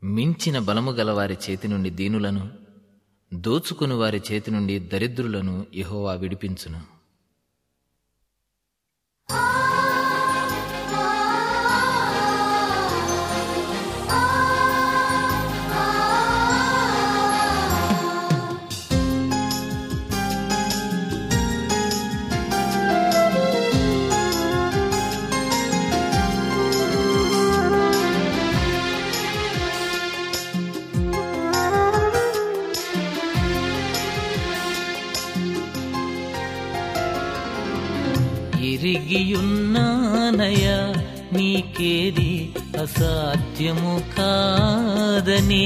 మించిన బలము గల వారి చేతి నుండి దీనులను దోచుకుని వారి చేతి నుండి దరిద్రులను యెహోవా విడిపించును ఎరిగియున్నానయ్యా నీకేది అసాధ్యము కాదని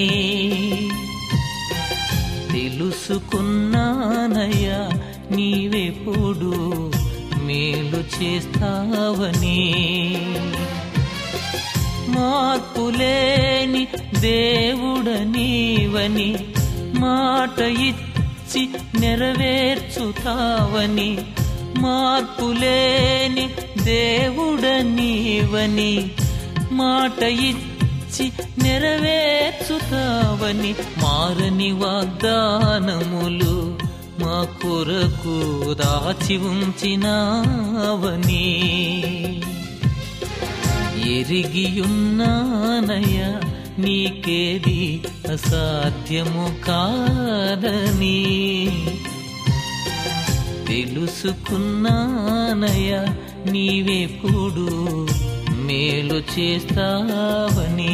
తెలుసుకున్నానయ్యా నీవెప్పుడు మేలు చేస్తావని మార్పులేని దేవుడనీవని మాట ఇచ్చి నెరవేర్చుతావని మార్పులేని దేవుడనీవని మాట ఇచ్చి నెరవేర్చుతావని మారని వాగ్దానములు మా కొరకు దాచి ఉంచినావని ఎరిగియున్నానయ్యా నీకేది అసాధ్యము కాదని తెలుసుకున్నానయ్యా నీవెప్పుడు మేలు చేస్తావని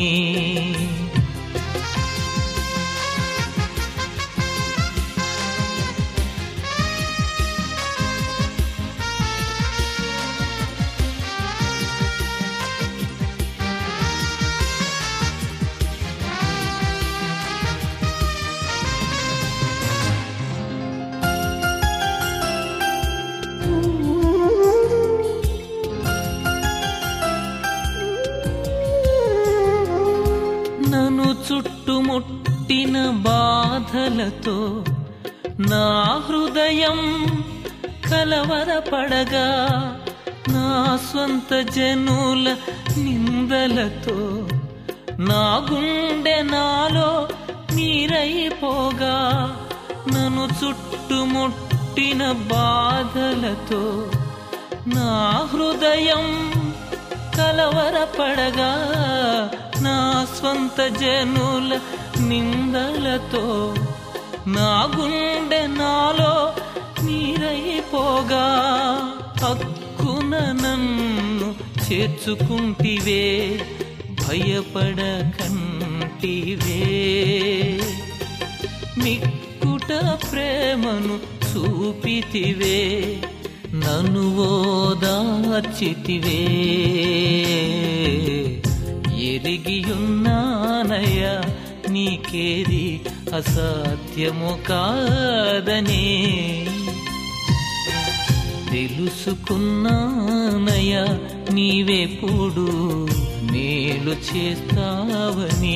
నన్ను చుట్టుముట్టిన బాధలతో నా హృదయం కలవరపడగా నా స్వంత జనుల నిందలతో నా గుండె నాలో నీరైపోగా నన్ను చుట్టుముట్టిన బాధలతో నా హృదయం కలవరపడగా నా స్వంత జనుల నిందలతో నా గుండె నాలో నీరైపోగా హక్కున నన్ను చేర్చుకుంటివే భయపడకంటివే మిక్కుట ప్రేమను చూపితివే నన్ను ఓదార్చితివే ఎరిగియున్నానయ్యా నీకేది అసాధ్యము కాదనే తెలుసుకున్నానయ్యా నీవెప్పుడు మేలు చేస్తావని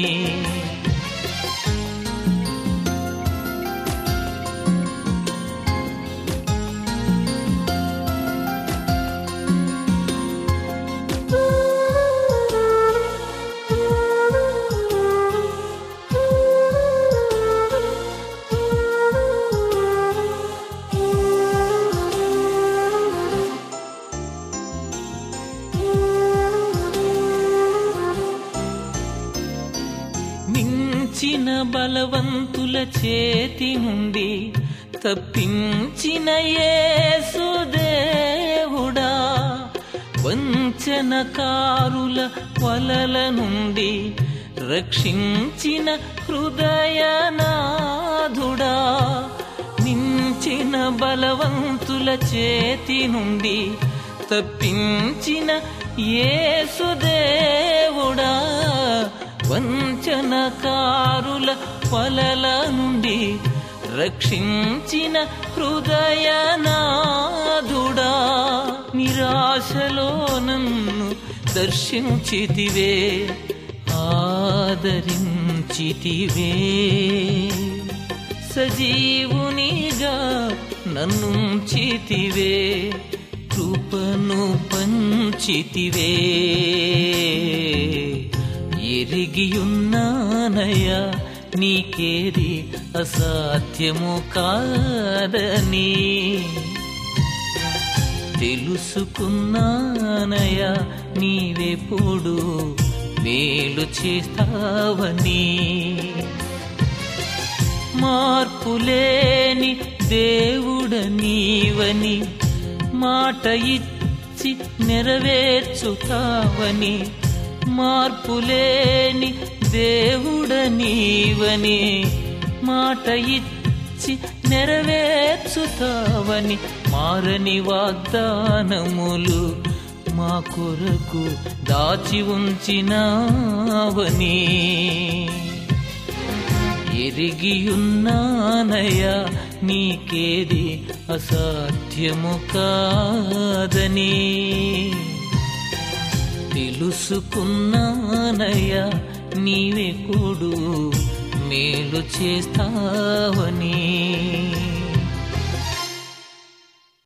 మించిన బలవంతుల చేతి నుండి తప్పించిన యేసుదేవుడా వంచనకారుల వలల నుండి రక్షించిన హృదయనాథుడా మించిన బలవంతుల చేతి నుండి తప్పించిన యేసుదేవుడా వంచనకారుల వలల నుండి రక్షించిన హృదయనాథుడా నిరాశలో నన్ను దర్శించితివే ఆదరించితివే సజీవునిగా నన్ను చితివే కృపను పంచితివే ఎరిగియున్నానయ్యా నీకేది అసాధ్యము కాదని తెలుసుకున్నానయ్యా నీవెప్పుడు మేలు చేస్తావని మార్పులేని దేవుడ నీవని మాట ఇచ్చి నెరవేర్చుతావని మార్పులేని దేవుడ నీవని మాట ఇచ్చి నెరవేర్చుతావని మారని వాగ్దానములు మా కొరకు దాచి ఉంచినావని ఎరిగియున్నానయ్యా నీకేది అసాధ్యము కాదని తెలుసుకున్నానయ్యా నీవెప్పుడు మేలు చేస్తావని